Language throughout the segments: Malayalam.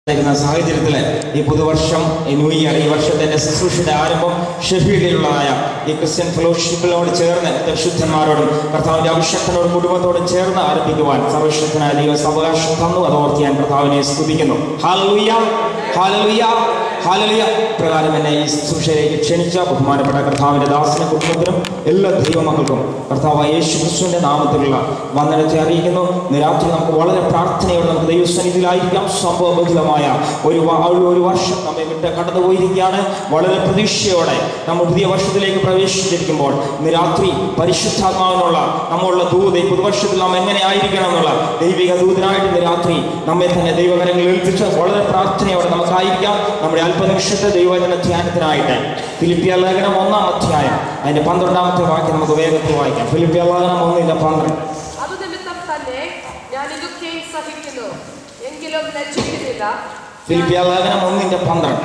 ുന്ന സാഹചര്യത്തില് ഈ പുതുവർഷം ഈ ന്യൂ ഇയർ ഈ വർഷത്തെ എൻ്റെ ശുശ്രൂഷയുടെ ആരംഭം ഷെഫീൽഡിലുള്ളതായ ഈ ക്രിസ്ത്യൻ ഫെലോഷിപ്പിനോട് ചേർന്ന് ശുദ്ധന്മാരോടും കർത്താവിന്റെ അഭിഷക്തനോടും കുടുംബത്തോടും ചേർന്ന് ആരംഭിക്കുവാൻ സർവശക്തനായ ദൈവം അവകാശം തന്നു അതോർത്ത് ഞാൻ കർത്താവിനെ സ്തുതിക്കുന്നു ഹാലലുയ ഹാലലുയ ഹാലലുയ പ്രകാരം എന്നെ ഈ ശുശ്രൂഷയിലേക്ക് ക്ഷണിച്ച ബഹുമാനപ്പെട്ട കർത്താവിന്റെ ദാസന കുടുംബത്തിനും എല്ലാ ദൈവമക്കൾക്കും കർത്താവ് യേശു ക്രിസ്തുവിന്റെ നാമത്തിലുള്ള വന്ദനത്തെ അറിയിക്കുന്നു ഇന്ന് രാത്രി നമുക്ക് വളരെ പ്രാർത്ഥനയോടെ നമുക്ക് ദൈവസന്നിധിയിലായിരിക്കാം സംഭവബഹുലമായ ഒരു വ- ഒരു- ഒരു വർഷം നമ്മെ വിട്ട് കടന്നുപോയിരിക്കുകയാണ് വളരെ പ്രതീക്ഷയോടെ നമ്മൾ പുതിയ വർഷത്തിലേക്ക് പ്രവേശിച്ചിരിക്കുമ്പോൾ ഇന്ന് രാത്രി പരിശുദ്ധാത്മാവിനുള്ള നമ്മളുള്ള ദൂത് ഈ പുതുവർഷത്തിൽ നാം എങ്ങനെ ആയിരിക്കണം എന്നുള്ള ദൈവിക ദൂതനായിട്ട് ഇന്ന് രാത്രി നമ്മെ തന്നെ ദൈവകരങ്ങളിൽ ഏൽപ്പിച്ച് വളരെ പ്രാർത്ഥനയോടെ നമുക്കായിരിക്കാം നമ്മുടെ അല്പനിമിഷത്തെ ദൈവജന ധ്യാനത്തിനായിട്ട് ഫിലിപ്പിയ ലേഖനം ഒന്നാം അധ്യായം അതിന്റെ പന്ത്രണ്ടാമത്തെ വാക്യം നമുക്ക് വേഗത്തിൽ വായിക്കാം ഫിലിപ്പിയ ലേഖനം ഒന്നിന്റെ പന്ത്രണ്ട് അതു നിമിത്തം തന്നെ ഞാൻ ഇതൊക്കെയും സഹിക്കുന്നു എങ്കിലും ലജ്ജിക്കുന്നില്ല ഫിലിപ്പിയ ലേഖനം ഒന്നിന്റെ പന്ത്രണ്ട്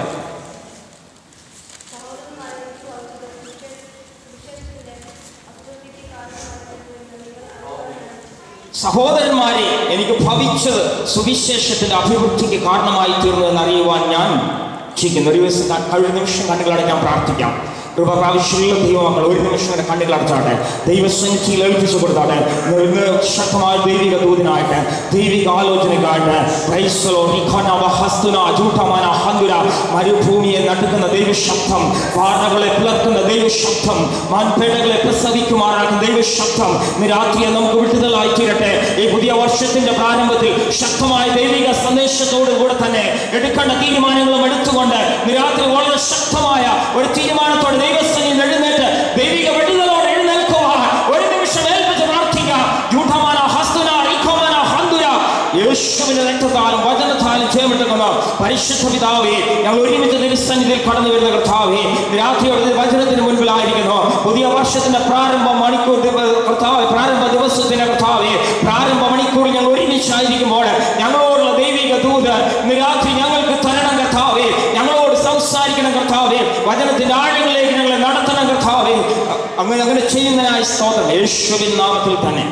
സഹോദരന്മാരെ എനിക്ക് ഭവിച്ചത് സുവിശേഷത്തിന്റെ അഭിവൃദ്ധിക്ക് കാരണമായി തീർന്നു എന്ന് അറിയുവാൻ ഞാൻ ഇച്ഛിക്കുന്നു ഒരു ദിവസം ക- ഒരു നിമിഷം കണ്ണുകൾ അടയ്ക്കാൻ പ്രാർത്ഥിക്കാം കൃപ പ്രാവശ്യമുള്ള ദൈവമക്കൾ ഒരു നിമിഷം ഇങ്ങനെ കണ്ണുകൾ അടച്ചാട്ടെ ദൈവസന്നിധിയിൽ ഏൽപ്പിച്ചു കൊടുത്താട്ടെ ഇന്ന് ഇന്ന് ശക്തമായ ദൈവിക ദൂതിനായിട്ട് ദൈവിക ആലോചനയ്ക്കായിട്ട് ക്രൈസ്തലോ നിഖന വഹസ്തുന ജൂഠമന ഹന്തുര മരുഭൂമിയെ നടുക്കുന്ന ദൈവശബ്ദം വാർണകളെ പിളർക്കുന്ന ദൈവശബ്ദം മാൻപേടകളെ പ്രസവിക്കുമാറാക്കുന്ന ദൈവശബ്ദം ഇന്ന് രാത്രിയെ നമുക്ക് വിട്ടുതലായി തീരട്ടെ ഈ പുതിയ വർഷത്തിന്റെ പ്രാരംഭത്തിൽ ശക്തമായ ദൈവിക സന്ദേശത്തോടു കൂടെ തന്നെ എടുക്കേണ്ട തീരുമാനങ്ങളും എടുത്തുകൊണ്ട് ഇന്ന് രാത്രി വളരെ ശക്തമായ ഒരു തീരുമാനത്തോടെ ദൈവസ്ഥനിൽ എഴുന്നേറ്റ് ദൈവിക വെടികളോട് എഴുന്നേൽക്കുവാൻ ഒരു നിമിഷം ഏൽപ്പിച്ച് പ്രാർത്ഥിക്കുക ജൂഠമാന ഹസ്തുന ഇഖോമന ഹന്തുര യേശുവിന്റെ രക്തത്താലും വചനത്താലും ചെയ്യപ്പെട്ടെന്ന് പരിശുദ്ധ പിതാവേ ഞങ്ങൾ ഒരുമിച്ച് ദിവസന്നിധിയിൽ കടന്നു വരുന്ന കർത്താവേ രാത്രിയോടെ വചനത്തിന് മുൻപിലായിരിക്കുന്നു പുതിയ വർഷത്തിന്റെ പ്രാരംഭ മണിക്കൂർ ദിവ- കർത്താവേ പ്രാരംഭ ദിവസത്തിന്റെ കർത്താവേ പ്രാരംഭ മണിക്കൂറിൽ ഞങ്ങൾ ഒരുമിച്ചായിരിക്കുമ്പോൾ ഞങ്ങളോടുള്ള ദൈവിക ദൂത് ഇന്ന് രാത്രി ഞങ്ങൾക്ക് തരണം കർത്താവേ ഞങ്ങളോട് സംസാരിക്കണം കർത്താവേ വചനത്തിന്റെ ആഴങ്ങളിലേക്ക് ഞങ്ങളെ നടത്തണം കർത്താവേ അങ്ങനെ അങ്ങനെ ചെയ്യുന്നതിനായി സ്തോത്രം യേശുവിൻ നാമത്തിൽ തന്നെ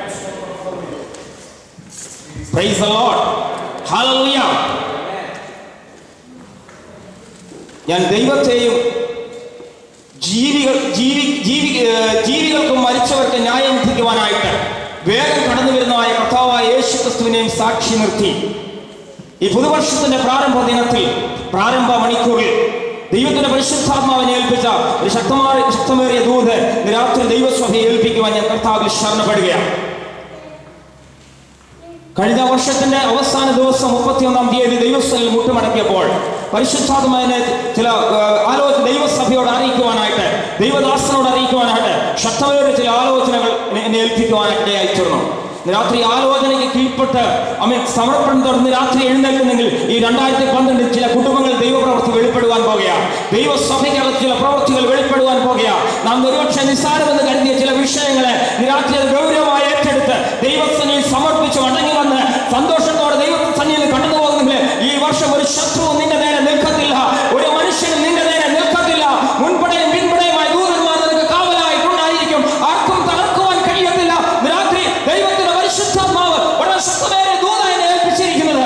പ്രൈസ് ദ ലോർഡ് ഹല്ലേലൂയ ഞാൻ ദൈവത്തെയും ജീവികൾ ജീവി ജീവി ഏർ ജീവികൾക്കും മരിച്ചവർക്ക് ന്യായം വിധിക്കുവാനായിട്ട് വേഗം കടന്നു വരുന്നതായ കർത്താവായ യേശു ക്രിസ്തുവിനെയും സാക്ഷി നിർത്തി ഈ പുതുവർഷത്തിന്റെ പ്രാരംഭ ദിനത്തിൽ പ്രാരംഭ മണിക്കൂറിൽ ദൈവത്തിന്റെ പരിശുദ്ധാത്മാവിനെ ഏൽപ്പിച്ച ഒരു ശക്തമായ ശക്തമേറിയ ദൂത് ഇന്ന് രാത്രി ദൈവസഭയെ ഏൽപ്പിക്കുവാൻ ഞാൻ കർത്താവിൽ ശരണപ്പെടുകയാണ് കഴിഞ്ഞ വർഷത്തിന്റെ അവസാന ദിവസം മുപ്പത്തിയൊന്നാം തീയതി ദൈവസ്ഥലിൽ മുട്ടുമടക്കിയപ്പോൾ പരിശുദ്ധാത്മാവിനെ ചില ഏഹ്, ആലോചന ദൈവസഭയോട് അറിയിക്കുവാനായിട്ട് ദൈവദാസനോട് അറിയിക്കുവാനായിട്ട് ശക്തമേറിയ ചില ആലോചനകൾ എന്നെ- എന്നെ ഏൽപ്പിക്കുവാനായിട്ട് അയച്ചിരുന്നു ഇന്ന് രാത്രി ആലോചനയ്ക്ക് കീഴ്പ്പെട്ട് അമ്മ സമർപ്പണം തുടർന്ന് രാത്രി എഴുന്നേൽക്കുന്നെങ്കിൽ ഈ രണ്ടായിരത്തി പന്ത്രണ്ടിൽ ചില കുടുംബങ്ങൾ ദൈവപ്രവൃത്തി വെളിപ്പെടുവാൻ പോകുകയാണ് ദൈവസഭയ്ക്കകത്ത് ചില പ്രവൃത്തികൾ വെളിപ്പെടുവാൻ പോകുകയാണ് നാം ഒരുപക്ഷെ നിസ്സാരമെന്ന് കരുതിയ ചില വിഷയങ്ങളെ ഇന്ന് രാത്രി അത് ഗൗരവമായി ഏറ്റെടുത്ത് ദൈവസന്നിധിയിൽ സമർപ്പിച്ച് മടങ്ങി വന്ന് സന്തോഷത്തോടെ ദൈവസന്നിധിയിൽ കടന്നു പോകുന്നെങ്കിൽ ഈ വർഷം ഒരു ശത്രുവും നിന്റെ നേരെ നിൽക്കത്തില്ല ഒരു മനുഷ്യനും നിന്റെ നേരെ നിൽക്കത്തില്ല മുൻപടയും പിൻപടയുമായി ദൂതന്മാർ നിനക്ക് കാവലായിട്ടുണ്ടായിരിക്കും ആർക്കും തകർക്കുവാൻ കഴിയത്തില്ല ഇന്ന് രാത്രി ദൈവത്തിന്റെ പരിശുദ്ധാത്മാവ് വളരെ ശക്തമേറെ ദൂത എന്നെ ഏൽപ്പിച്ചിരിക്കുന്നത്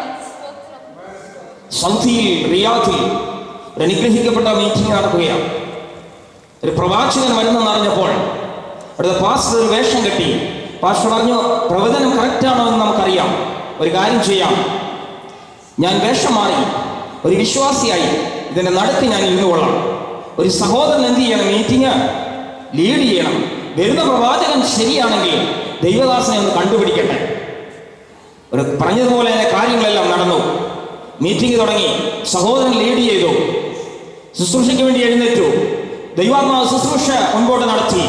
സന്ധിയിൽ റിയാദിൽ ഒരു അനുഗ്രഹിക്കപ്പെട്ട മീറ്റിംഗ് നടക്കുകയാണ് ഒരു പ്രവാചകൻ വരുന്നെന്ന് അറിഞ്ഞപ്പോൾ അവിടുത്തെ പാസ്റ്റർ ഒരു വേഷം കെട്ടി പാസ്റ്റർ പറഞ്ഞു പ്രവചനം കറക്റ്റാണോ എന്ന് നമുക്കറിയാം ഒരു കാര്യം ചെയ്യാം ഞാൻ വേഷം മാറി ഒരു വിശ്വാസിയായി ഇതിന്റെ നടുക്ക് ഞാൻ ഇരുന്നു കൊള്ളാം ഒരു സഹോദരൻ എന്ത് ചെയ്യണം മീറ്റിംഗ് ലീഡ് ചെയ്യണം വരുന്ന പ്രവാചകൻ ശരിയാണെങ്കിൽ ദൈവദാസനെ ഒന്ന് കണ്ടുപിടിക്കട്ടെ ഒരു പറഞ്ഞതുപോലെ തന്നെ കാര്യങ്ങളെല്ലാം നടന്നു മീറ്റിംഗ് തുടങ്ങി സഹോദരൻ ലീഡ് ചെയ്തു ശുശ്രൂഷയ്ക്ക് വേണ്ടി എഴുന്നേറ്റു ദൈവാത്മാവ് ശുശ്രൂഷ മുൻപോട്ട് നടത്തി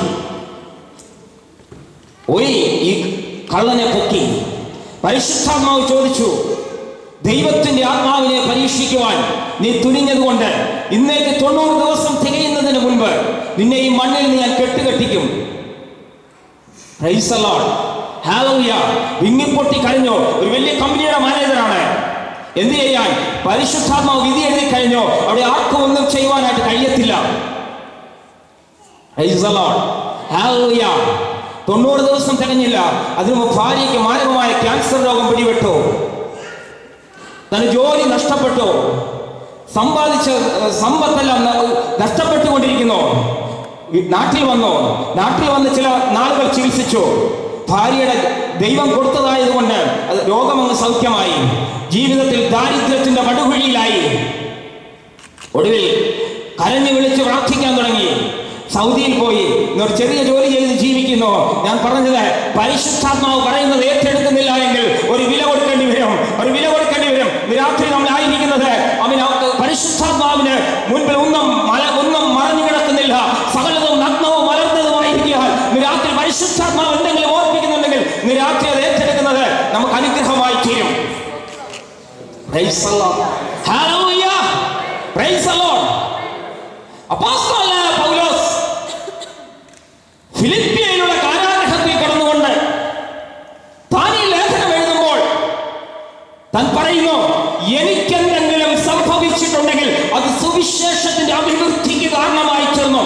പോയി ഈ കള്ളനെ പൊക്കി പരിശുദ്ധാത്മാവ് ചോദിച്ചു ദൈവത്തിന്റെ ആത്മാവിനെ പരീക്ഷിക്കുവാൻ നീ തുനിഞ്ഞതുകൊണ്ട് ഇന്നേക്ക് തൊണ്ണൂറ് ദിവസം തികയുന്നതിന് മുൻപ് നിന്നെ ഈ മണ്ണിൽ നിന്ന് ഞാൻ കെട്ടുകെട്ടിക്കും Praise the Lord. Hallelujah. വിങ്ങിപ്പൊട്ടി കഴിഞ്ഞു ഒരു വലിയ കമ്പനിയുടെ മാനേജറാണ് എന്ത് ചെയ്യാൻ പരിശുദ്ധാത്മാവ് വിധി എഴുതി കഴിഞ്ഞോ അവിടെ ആർക്കും ഒന്നും ചെയ്യുവാനായിട്ട് കഴിയത്തില്ല Praise the Lord. Hallelujah. തൊണ്ണൂറ് ദിവസം തികഞ്ഞില്ല അതിനു മുമ്പ് ഭാര്യയ്ക്ക് മാരകമായ ക്യാൻസർ രോഗം പിടിപെട്ടു തന്റെ ജോലി നഷ്ടപ്പെട്ടു സമ്പാദിച്ച ഏർ, സമ്പത്തെല്ലാം ന- നഷ്ടപ്പെട്ടുകൊണ്ടിരിക്കുന്നു ഈ നാട്ടിൽ വന്നു നാട്ടിൽ വന്ന് ചില നാളുകൾ ചികിത്സിച്ചു ഭാര്യയുടെ ദൈവം കൊടുത്തതായതുകൊണ്ട് അത് രോഗമങ്ങ് സൗഖ്യമായി ജീവിതത്തിൽ ദാരിദ്ര്യത്തിന്റെ പടുകുഴിയിലായി ഒടുവിൽ കരഞ്ഞു വിളിച്ച് പ്രാർത്ഥിക്കാൻ തുടങ്ങി സൗദിയിൽ പോയി ഒരു ചെറിയ ജോലി ചെയ്ത് ജീവിക്കുന്നു ഞാൻ പറഞ്ഞത് പരിശുദ്ധാത്മാവ് പറയുന്നത് ഏറ്റെടുക്കുന്നില്ല എങ്കിൽ ഒരു വില കൊടുക്കേണ്ടി വരും ഒരു വില കൊടുക്കേണ്ടി വരും ഇന്ന് രാത്രി നമ്മൾ ആയിരിക്കുന്നത് അവന് പരിശുദ്ധാത്മാവിന് മുൻപിൽ ഒന്നും മല ഒന്നും മറഞ്ഞു കിടക്കുന്നില്ല സകലതും നഗ്നവും മലർന്നതുമായിരിക്കാൻ ഇന്ന് രാത്രി പരിശുദ്ധാത്മാവ് എന്തെങ്കിലും ഓർപ്പിക്കുന്നുണ്ടെങ്കിൽ ഇന്ന് രാത്രി അത് ഏറ്റെടുക്കുന്നത് നമുക്ക് അനുഗ്രഹമായി തീരും Praise the Lord. Hallelujah. Praise the Lord. അപ്പോസ്തലനായ പൗലോസ് ഫിലിപ്പിയയിലുള്ള കാരാഗ്രഹത്തിൽ കടന്നുകൊണ്ട് താൻ ഈ ലേഖനം എഴുതുമ്പോൾ താൻ പറയുന്നു എനിക്കെന്തെങ്കിലും സംഭവിച്ചിട്ടുണ്ടെങ്കിൽ അത് സുവിശേഷത്തിന്റെ അഭിവൃദ്ധിക്ക് കാരണമായി തീർന്നു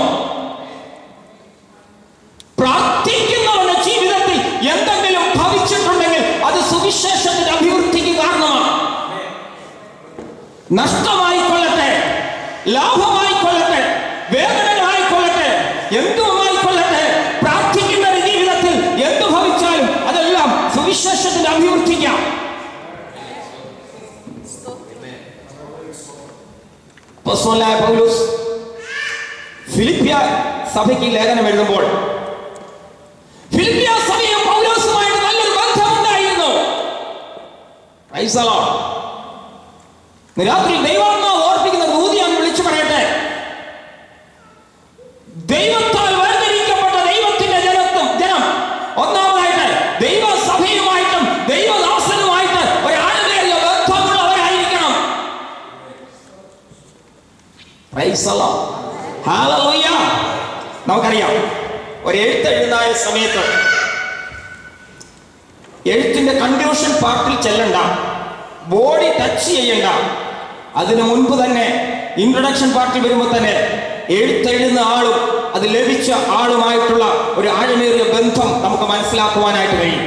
പ്രാർത്ഥിക്കുന്നവന്റെ ജീവിതത്തിൽ എന്തെങ്കിലും ഭവിച്ചിട്ടുണ്ടെങ്കിൽ അത് സുവിശേഷത്തിന്റെ അഭിവൃദ്ധിക്ക് കാരണമാണ് നഷ്ടമായിക്കൊള്ളട്ടെ ലാഭമായിക്കൊള്ളട്ടെ വേദനകളായിക്കൊള്ളട്ടെ എന്തുമായിക്കൊള്ളട്ടെ പ്രാർത്ഥിക്കുന്ന ഒരു ജീവിതത്തിൽ എന്ത് ഭവിച്ചാലും അതെല്ലാം സുവിശേഷത്തിന്റെ അഭിവൃദ്ധിക്കാം അപ്പോസ്തലനായ പൗലോസ് ഫിലിപ്പിയ സഭയ്ക്ക് ലേഖനം എഴുതുമ്പോൾ ഫിലിപ്പിയ സഭയും പൗലോസുമായിട്ട് നല്ലൊരു ബന്ധമുണ്ടായിരുന്നു Praise the Lord. ഇന്ന് രാത്രി ദൈവാത്മാവ് ഓർപ്പിക്കുന്ന ദൂതിയാണ് വിളിച്ചു പറയട്ടെ ദൈവത്താൽ വേർതിരിക്കപ്പെട്ട ദൈവത്തിന്റെ ജനത്വം ജനം ഒന്നാമതായിട്ട് ദൈവസഭയുമായിട്ടും ദൈവദാസനുമായിട്ട് ഒരു ആഴമേറിയ ബന്ധമുള്ളവരായിരിക്കണം Praise the Lord. Hallelujah. നമുക്കറിയാം ഒരു എഴുത്തെഴുതുന്ന സമയത്ത് എഴുത്തിന്റെ കൺക്ലൂഷൻ പാർട്ടിൽ ചെല്ലണ്ട ബോഡി ടച്ച് ചെയ്യണ്ട അതിനു മുൻപ് തന്നെ ഇൻട്രൊഡക്ഷൻ പാർട്ടിൽ വരുമ്പോൾ തന്നെ എഴുത്തെഴുതുന്ന ആളും അത് ലഭിച്ച ആളുമായിട്ടുള്ള ഒരു ആഴമേറിയ ബന്ധം നമുക്ക് മനസ്സിലാക്കുവാനായിട്ട് കഴിയും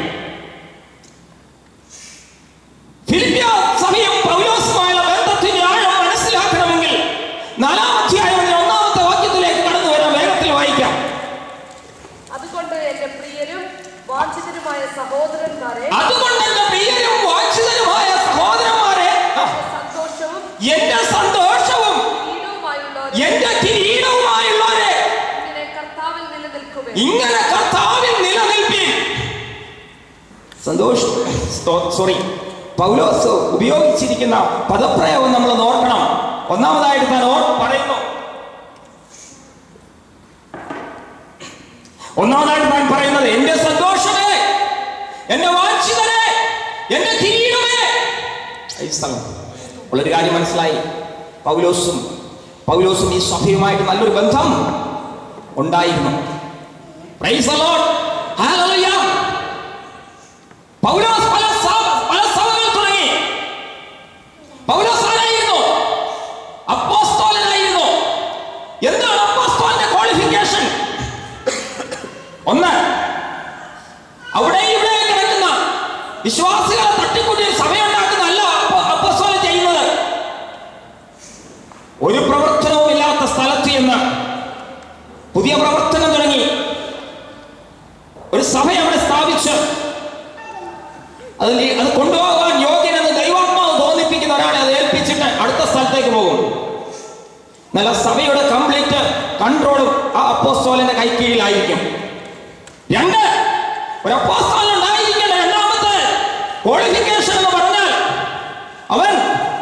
ഫിലിപ്പിയ സഭയും പൗലോസുമായുള്ള ബന്ധത്തിന്റെ ആഴം മനസ്സിലാക്കണമെങ്കിൽ നാലാം അധ്യായത്തിന്റെ ഒന്നാമത്തെ വാക്യത്തിലേക്ക് കടന്നു വരാം വേഗത്തിൽ വായിക്കാം അതുകൊണ്ട് എന്റെ പ്രിയരും വാഞ്ചിതരുമായ സഹോദരന്മാരെ അതുകൊണ്ട് എന്റെ പ്രിയരും വാഞ്ചിതരുമായ സഹോദരന്മാരെ ആ, സന്തോഷവും എന്റെ സന്തോഷവും ഈടവുമായുള്ളവരെ എന്റെ കിരീടവുമായുള്ളവരെ ഇങ്ങനെ കർത്താവിൽ നിലനിൽക്കുവേ ഇങ്ങനെ കർത്താവിൽ നിലനിൽപ്പിൻ സന്തോഷം സോറി പൗലോസ് ഉപയോഗിച്ചിരിക്കുന്ന പദപ്രയോഗം നമ്മൾ നോക്കണം ഒന്നാമതായിട്ട് താൻ ഓർ പറയുന്നു ഒന്നാമതായിട്ട് താൻ പറയുന്നത് എന്റെ സന്തോഷമേ എന്റെ വാഞ്ചിതരെ എന്റെ കിരീടമേ ഈ സ്ഥലം ഉള്ളൊരു കാര്യം മനസ്സിലായി പൗലോസും പൗലോസും ഈ സഭയുമായിട്ട് നല്ലൊരു ബന്ധം ഉണ്ടായിരുന്നു Praise the Lord. Hallelujah. പൗലോസ് പല സഭ- പല സഭകൾ തുടങ്ങി പൗലോസ് ആരായിരുന്നു അപ്പോസ്തോലനായിരുന്നു എന്താണ് അപ്പോസ്തോലിന്റെ ക്വാളിഫിക്കേഷൻ ഒന്ന് അവിടെ ഇവിടെ കിടക്കുന്ന വിശ്വാസികളെ തട്ടിക്കൂട്ടി സഭയുണ്ടാക്കുന്ന അല്ല അപ്പോ- അപ്പോസ്തലൻ ചെയ്യുന്നത് ഒരു പ്രവർത്തനവും ഇല്ലാത്ത സ്ഥലത്ത് എന്ന് പുതിയ പ്രവർത്തനം തുടങ്ങി ഒരു സഭ അവിടെ സ്ഥാപിച്ച് അതിൽ ഈ- അത് കൊണ്ടുപോകാൻ യോഗ്യനെന്ന് ദൈവാത്മാവ് തോന്നിപ്പിക്കുന്ന ഒരാളെ അത് ഏൽപ്പിച്ചിട്ട് അടുത്ത സ്ഥലത്തേക്ക് പോകും എന്നാൽ ആ സഭയുടെ കംപ്ലീറ്റ് കൺട്രോളും ആ അപ്പോസ്തോലന്റെ കൈക്കീഴിലായിരിക്കും രണ്ട് ഒരു അപ്പോസ്തോലൻ ഉണ്ടായിരിക്കേണ്ട രണ്ടാമത്തെ ക്വാളിഫിക്കേഷൻ എന്ന് പറഞ്ഞാൽ അവൻ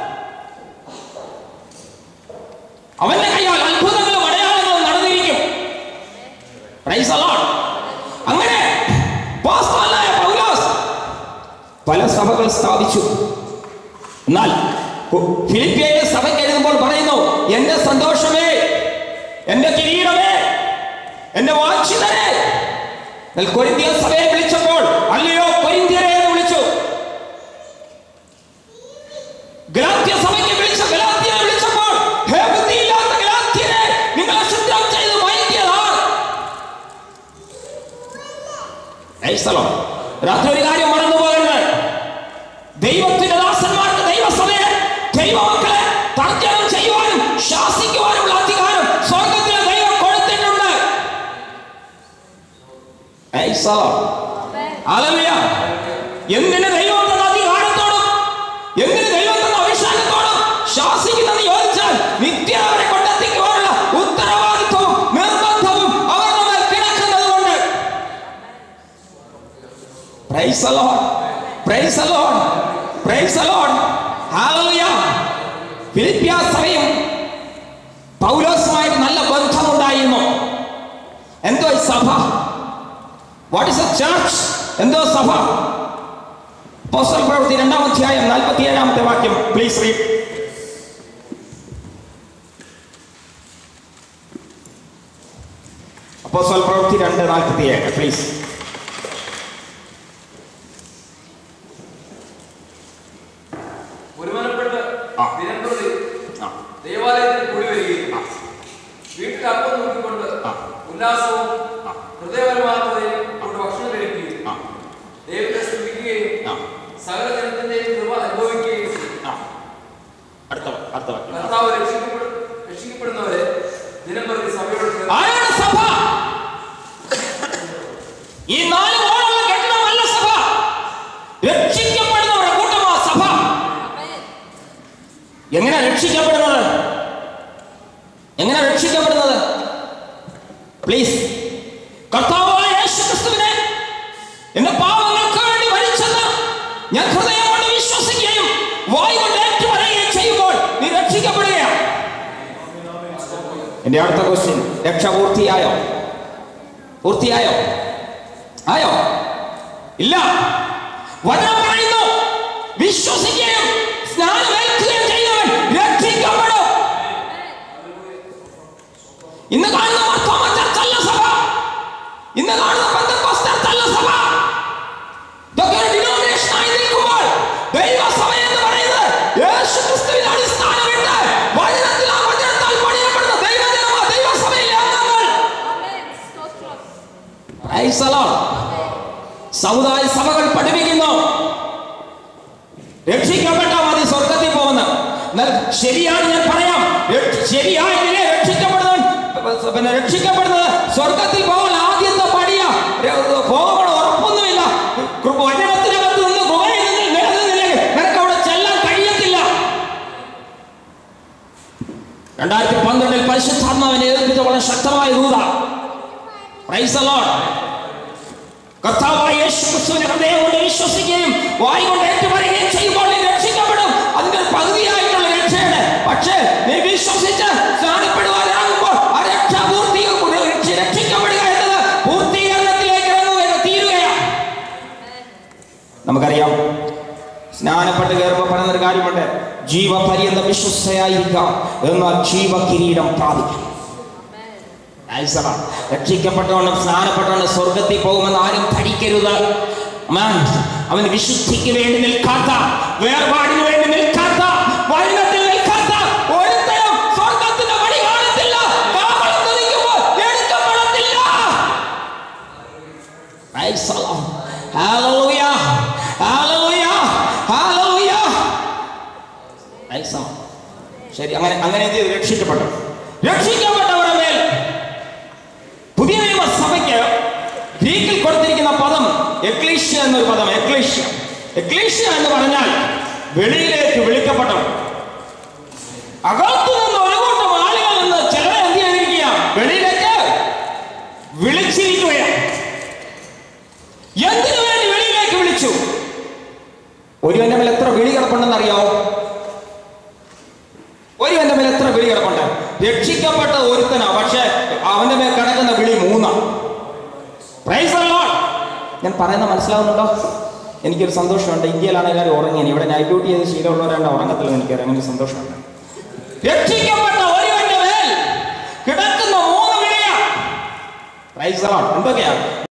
അവന്റെ കൈയാൽ അത്ഭുതങ്ങളും അടയാളങ്ങളും നടന്നിരിക്കും Praise the Lord. അങ്ങനെ അപ്പോസ്തലനായ പൗലോസ് പല സഭകൾ സ്ഥാപിച്ചു എന്നാൽ ഫിലിപ്പിയയിലെ സഭയ്ക്ക് എഴുതുമ്പോൾ പറയുന്നു എന്റെ സന്തോഷമേ എന്റെ കിരീടമേ എന്റെ വാക്ഷിതരെ എന്നാൽ കൊരിന്തിയ സഭയെ വിളിച്ചപ്പോൾ അല്ലയോ കൊരിന്തിയരെ എന്ന് വിളിച്ചു ഗലാത്യ സഭയ്ക്ക് വിളിച്ച ഗലാത്യനെ വിളിച്ചപ്പോൾ ഹേ ബുദ്ധിയില്ലാത്ത ഗലാത്യനെ നിങ്ങളെ ശുദ്ധം ചെയ്ത് മയക്കിയതാണ് സ്ഥലം രാത്രി ഒരു കാര്യം മറന്നു പോകരുത് ദൈവത്തിന്റെ ദാസന്മാർക്ക് ദൈവസഭയെ Praise the Lord. Hallelujah. എന്തിന് ദൈവം തന്ന അധികാരത്തോടും എന്തിന് ദൈവം തന്ന അഭിഷേകത്തോടും ശാസിക്കുന്നെന്ന് ചോദിച്ചാൽ നിത്യം അവരെ കൊണ്ടെത്തിക്കുവാനുള്ള ഉത്തരവാദിത്വവും നിർബന്ധവും അവരുടെ മേൽ കിടക്കുന്നത് കൊണ്ട് Praise the Lord. Praise the Lord. Praise the Lord. Hallelujah. ഫിലിപ്പിയ സഭയും പൗലോസുമായിട്ട് നല്ല ബന്ധമുണ്ടായിരുന്നു എന്തോ ഈ സഭ വാട്ട് ഇസ് എ ചർച്ച് എന്തോ സഭ അപ്പോസ്തല പ്രവൃത്തി രണ്ടാം അധ്യായം നാൽപ്പത്തി ഏഴാമത്തെ വാക്യം പ്ലീസ് റീഡ് അപ്പോസ്തല പ്രവൃത്തി രണ്ട് നാൽപ്പത്തി ഏഴ് പ്ലീസ് ഒരുമനപ്പെട്ട് ആ. ദിനംപ്രതി ആ ദേവാലയത്തിൽ കൂടി വരികയും വീട്ടിൽ അപ്പം നോക്കിക്കൊണ്ട് ആ. ഉല്ലാസവും ആ. ഹൃദയപരമാർത്ഥതയും കൊണ്ട് ഭക്ഷണം കഴിക്കുകയും ആ ദൈവത്തെ സ്തുതിക്കുകയും ആ സകല ജനത്തിന്റെയും കൃപ അനുഭവിക്കുകയും ആ അടുത്ത വാ- അടുത്ത വാക്യം കർത്താവ് രക്ഷിക്കപ്പെടു രക്ഷിക്കപ്പെടുന്നവരെ ദിനംപ്രതി സഭയോട് ചേർന്ന് ആരാണ് സഭ ഈ നാല് ഓണമുള്ള കെട്ടിടമല്ല സഭ രക്ഷിക്കപ്പെടുന്നവരുടെ കൂട്ടമാ സഭ എങ്ങനെ രക്ഷിക്കപ്പെടുന്നത് എങ്ങനെ രക്ഷിക്കപ്പെടുന്നത് പ്ലീസ് കർത്താവായ യേശു ക്രിസ്തുവിനെ എന്റെ പാപങ്ങൾക്ക് വേണ്ടി മരിച്ചെന്ന് ഞാൻ ഹൃദയം കൊണ്ട് വിശ്വസിക്കുകയും വായു കൊണ്ട് ഏറ്റുപറയുകയും ചെയ്യുമ്പോൾ നീ രക്ഷിക്കപ്പെടുകയാണ് എന്റെ അടുത്ത ക്വസ്റ്റ്യൻ രക്ഷ പൂർത്തിയായോ പൂർത്തിയായോ ആയോ ഇല്ല വചനം പറയുന്നു വിശ്വസിക്കുകയും സ്നാനമേൽക്കുകയും ചെയ്യുന്നവൻ രക്ഷിക്കപ്പെടും ഇന്ന് കാണുന്ന വർത്തമാന ചർച്ചല്ല സഭ ഇന്ന് കാണുന്ന ബന്ധക്കോസ്തല്ല സഭ ഇതൊക്കെ ഒരു denomination ആയി നിൽക്കുമ്പോൾ ദൈവസഭ എന്ന് പറയുന്നത് യേശു ക്രിസ്തുവിൽ അടിസ്ഥാനമിട്ട് വചനത്തിൽ ആ വചനത്താൽ പണിയപ്പെടുന്ന ദൈവജനമാ ദൈവസഭയിലെ അംഗങ്ങൾ Praise the Lord. സമുദായ സഭകൾ പഠിപ്പിക്കുന്നു രക്ഷിക്കപ്പെട്ടാൽ മതി സ്വർഗത്തിൽ പോകുന്ന എന്നാൽ ശരിയാണ് ഞാൻ പറയാം രക്ഷ- ശരിയായില്ലേ രക്ഷിക്കപ്പെടുന്നവൻ പിന്നെ രക്ഷിക്കപ്പെടുന്നത് സ്വർഗത്തിൽ പോകാൻ ആദ്യത്തെ പടിയ പോകണം ഉറപ്പൊന്നുമില്ല കൃപ- വചനത്തിനകത്ത് നിന്ന് കൃപയിൽ നിന്ന് നിലനിന്നില്ലെങ്കിൽ നിനക്ക് അവിടെ ചെല്ലാൻ കഴിയത്തില്ല രണ്ടായിരത്തി പന്ത്രണ്ടിൽ പരിശുദ്ധാത്മാവിനെ ഏൽപ്പിച്ച വളരെ ശക്തമായ ദൂത Praise the Lord. കർത്താവായ യേശു ക്രിസ്തുവിനെ ഹൃദയം കൊണ്ട് വിശ്വസിക്കുകയും വായി കൊണ്ട് ഏറ്റുപറയുകയും ചെയ്യുമ്പോൾ നീ രക്ഷിക്കപ്പെടും അതിന്റെ ഒരു പകുതിയായിട്ടുള്ള രക്ഷയാണ് പക്ഷേ നീ വിശ്വസിച്ച് സ്നാനപ്പെടുവാനാകുമ്പോൾ ആ രക്ഷ പൂർത്തി രക്ഷ- രക്ഷിക്കപ്പെടുക എന്നത് പൂർത്തീകരണത്തിലേക്ക് ഇറങ്ങുക തീരുകയാണ് നമുക്കറിയാം സ്നാനപ്പെട്ട് കയറുമ്പോൾ പറയുന്നൊരു കാര്യമുണ്ട് ജീവപര്യന്തം വിശ്വസ്തയായിരിക്കാം എന്നാൽ ജീവകിരീടം പ്രാപിക്കും ആയിസറ. രക്ഷിക്കപ്പെട്ടവനും സ്നാനപ്പെട്ടവനും സ്വർഗത്തിൽ പോകുമെന്ന് ആരും ധരിക്കരുത് മാൻ അവൻ വിശുദ്ധിക്ക് വേണ്ടി നിൽക്കാത്ത വേർപാടിന് വേണ്ടി നിൽക്കാത്ത വചനത്തിൽ നിൽക്കാത്ത ഒരുത്തരും സ്വർഗത്തിന്റെ വഴി കാണത്തില്ല കാവളം തുനിക്കുമ്പോൾ എടുക്കപ്പെടത്തില്ല Praise the Lord. Hallelujah. Hallelujah. Hallelujah. Praise the Lord. ശരി അങ്ങനെ അങ്ങനെ എന്ത് ചെയ്തു? രക്ഷിക്കപ്പെട്ടു രക്ഷിക്കപ്പെട്ടവരുടെ മേൽ പുതിയ നിയമ സഭയ്ക്ക് ഗ്രീക്കിൽ കൊടുത്തിരിക്കുന്ന പദം എക്ലീഷ്യ എന്നൊരു പദം എക്ലീഷ്യ എക്ലീഷ്യ എന്ന് പറഞ്ഞാൽ വെളിയിലേക്ക് വിളിക്കപ്പെട്ടവർ അകത്തു നിന്ന് ഒരു കൂട്ടം ആളുകൾ നിന്ന് ചിലരെ എന്ത് ചെയ്തിരിക്കുക വെളിയിലേക്ക് വിളിച്ചിരിക്കുകയാണ് എന്തിനു വേണ്ടി വെളിയിലേക്ക് വിളിച്ചു ഒരുവന്റെ മേൽ എത്ര വിളി കിടപ്പുണ്ടെന്ന് അറിയാവോ ഒരുവന്റെ മേൽ എത്ര വിളി കിടപ്പുണ്ട് രക്ഷിക്കപ്പെട്ട ഒരുത്തനാ പക്ഷെ അവന്റെ മേൽ കിടക്കുന്ന വിളി മൂന്നാ Praise the Lord. ഞാൻ പറയുന്ന മനസ്സിലാവുന്നുണ്ടോ എനിക്കൊരു സന്തോഷമുണ്ട് ഇന്ത്യയിലാണ് എല്ലാവരും ഉറങ്ങിയത് ഇവിടെ നൈറ്റ് ഡ്യൂട്ടി ചെയ്ത് ശീലമുള്ളവരാണ്ട് ഉറങ്ങത്തില്ല എനിക്കറിയാം അങ്ങനെ ഒരു സന്തോഷമുണ്ട് രക്ഷിക്കപ്പെട്ട ഒരുവന്റെ മേൽ കിടക്കുന്ന മൂന്ന് വിളിയാ പ്രൈസ് എന്തൊക്കെയാ